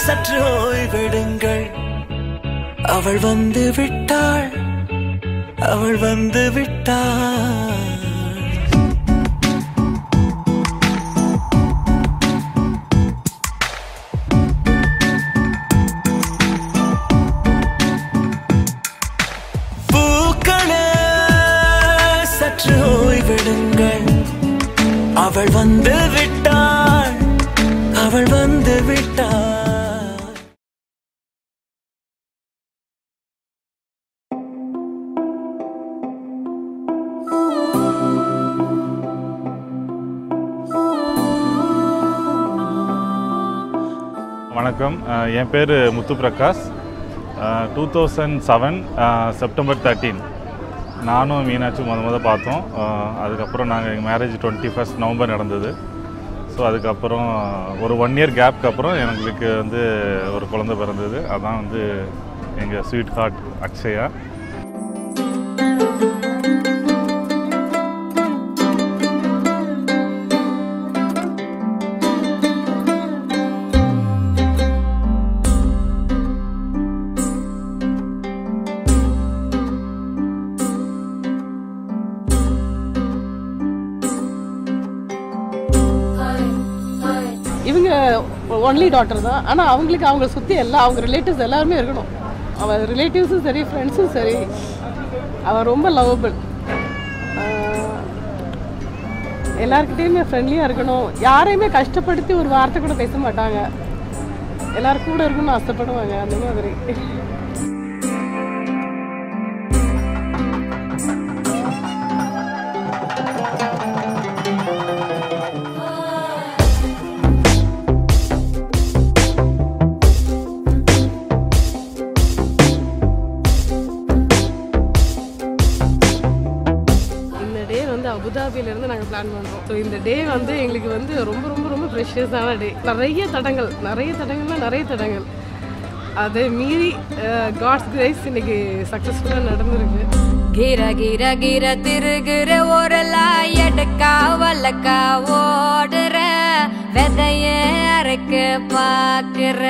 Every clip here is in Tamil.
சற்று ஓய்வெடுங்கள் அவள் வந்து விட்டாள் அவள் வந்து விட்டாள் பூக்களே சற்று ஓய்வெடுங்கள் அவள் வந்து விட்டாள் அவள் வந்து விட்டாள் வணக்கம் அஹ் என் பேர் Muthu Prakash two thousand seven September thirteen நானும் மீனாட்சி முத முத பார்த்தோம் அஹ் அதுக்கப்புறம் நாங்கள் எங்கள் மேரேஜ் டுவெண்ட்டி ஃபஸ்ட் நவம்பர் நடந்தது ஸோ அதுக்கப்புறம் ஒரு ஒன் இயர் கேப்க்கு அப்புறம் எங்களுக்கு வந்து ஒரு குழந்தை பிறந்தது அதான் வந்து எங்கள் ஸ்வீட் ஹார்ட் அக்ஷயா இவங்க ஒன்லி டாட்டர் தான் ஆனால் அவங்களுக்கு அவங்க சுற்றி எல்லாம் அவங்க ரிலேட்டிவ்ஸ் எல்லாருமே இருக்கணும் அவன் ரிலேட்டிவ்ஸும் சரி ஃப்ரெண்ட்ஸும் சரி அவன் ரொம்ப லவபிள் எல்லாருக்கிட்டேயுமே ஃப்ரெண்ட்லியாக இருக்கணும் யாரையுமே கஷ்டப்படுத்தி ஒரு வார்த்தை கூட பேச மாட்டாங்க எல்லாரும் கூட இருக்கணும்னு ஆசைப்படுவாங்க அந்த மாதிரி இந்த டே வந்து அபுதாபியிலேருந்து நாங்கள் பிளான் பண்ணுறோம் ஸோ இந்த டே வந்து எங்களுக்கு வந்து ரொம்ப ரொம்ப ரொம்ப ப்ரெஷியஸான டே நிறைய தடங்கள் நிறைய தடங்கள்னா நிறைய தடங்கள் அதை மீறி காட்ஸ் கிரேஸ் இன்னைக்கு சக்ஸஸ்ஃபுல்லாக நடந்திருக்கு கிர கிர கிர திருகிற ஒரலா எடுக்கா வல்லக்கா ஓடுற விதைய அரைக்க பாக்குற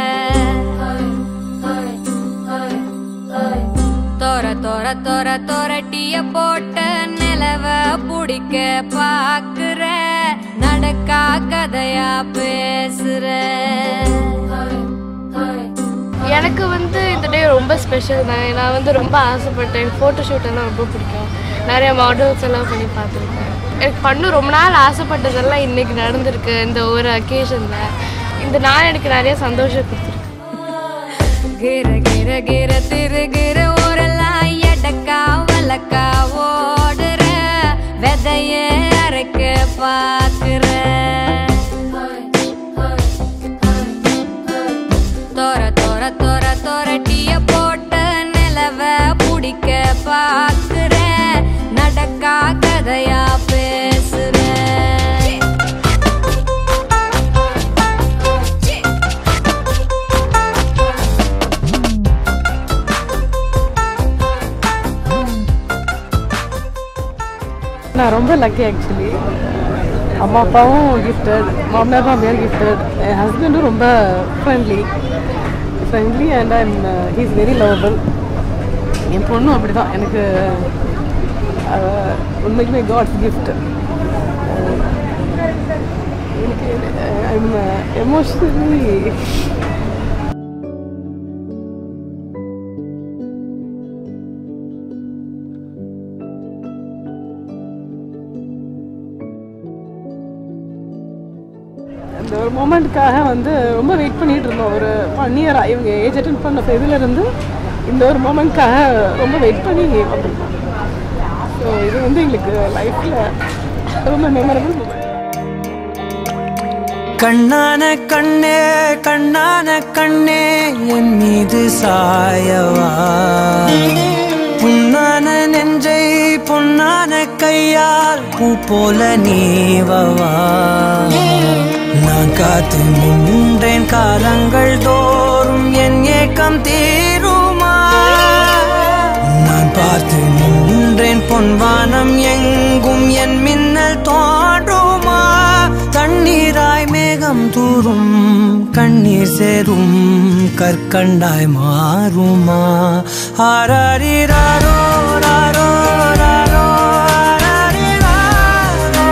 தோர தோர தோர தோரட்டிய போட்ட நிலவ புடிக்க பாக்குற நடக்கா கதையா பேசுற எனக்கு வந்து இந்த டே ரொம்ப ஸ்பெஷல் தான் நான் வந்து ரொம்ப ஆசைப்பட்டேன் ஃபோட்டோ ஷூட் எல்லாம் ரொம்ப பிடிக்கும் நிறைய மாடல்ஸ் எல்லாம் பண்ணி பார்த்துருக்கேன் எனக்கு பண்ண ரொம்ப நாள் ஆசைப்பட்டதெல்லாம் இன்னைக்கு நடந்திருக்கு இந்த ஒரு அக்கேஷனில் இந்த நாள் எனக்கு நிறைய சந்தோஷம் கொடுத்துருக்கு கிர கிர கிர திருகிற ஊரெல்லாம் எடக்கா வலக்கா ஓடுற விதைய அரைக்க பாக்குற தோர தோர தோர தோரட்டிய போட்ட நிலவ புடிக்க பாக்குற நடக்கா கதையா பேசுற நான் ரொம்ப லக்கி ஆக்சுவலி அம்மா அப்பாவும் கிஃப்டட் மாமனார் மாமியார் கிஃப்டட் என் ஹஸ்பண்டும் ரொம்ப friendly friendly and I'm he's very lovable என் பொண்ணும் அப்படி தான் எனக்கு அஹ், உண்மைக்குமே காட்ஸ் கிஃப்ட் எனக்கு ஐம் எமோஷ்னலி அந்த ஒரு மூமெண்ட்டுக்காக வந்து ரொம்ப வெயிட் பண்ணிட்டு இருந்தோம் ஒரு ஒன் இயராக இவங்க ஏஜ் அட்டன் பண்ண இதுல இருந்து இந்த ஒரு மூமெண்ட்காக ரொம்ப வெயிட் பண்ணி வந்திருக்கோம் ஸோ இது வந்து எங்களுக்கு லைஃப்பில் ரொம்ப மெமரபிள் மூமெண்ட் கண்ணான கண்ணே கண்ணான கண்ணே என் மீது சாயவா புண்ணான நெஞ்சை பொன்னான கையால் பூ போல நீவவா நான் காத்து நின்றேன் காலங்கள் தோறும் என் ஏக்கம் தீருமா நான் பார்த்து நின்றேன் பொன்வானம் எங்கும் என் மின்னல் தோன்றுமா தண்ணீராய் மேகம் காலம் தூரும் கண்ணீர் சேரும் கற்கண்டாய் மாறுமா ஆராரிராரோ ராரோ ராரோ ஆராரிராரோ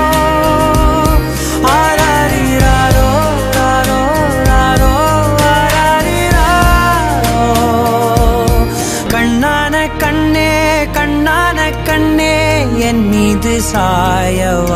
ஆராரிராரோ ராரோ ராரோ ஆராரிராரோ கண்ணான கண்ணே கண்ணான கண்ணே என் மீது சாயவா